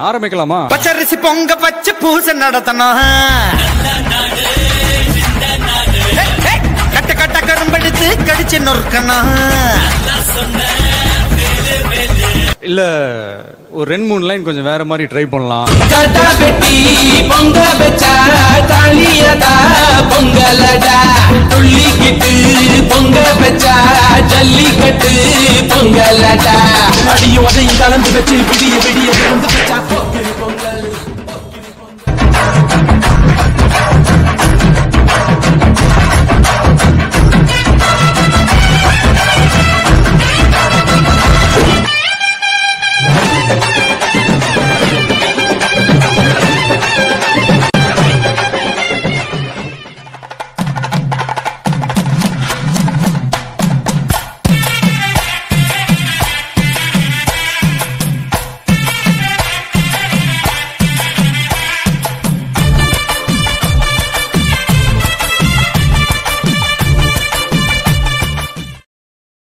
ஆரம்பிக்கலாமா பச்சரிசி பொங்க பச்சை பூசை நடத்தணும் ஹே, ஹே, கட்ட கட்ட கரும்பெடுத்து கடிச்சு நொறுக்கணும் இல்ல ஒரு ரெண்டு மூணு லைன் கொஞ்சம் வேற மாதிரி ட்ரை பண்ணலாம் கடா வெட்டி பொங்க வச்சா தாலியதா பொங்கலடா துள்ளிக்கிட்டு பொங்க வச்சா ஜல்லிக்கட்டு பொங்கலடா அடியும் அதையும் கலந்து வச்சு விடிய விடிய விழுந்து வச்சா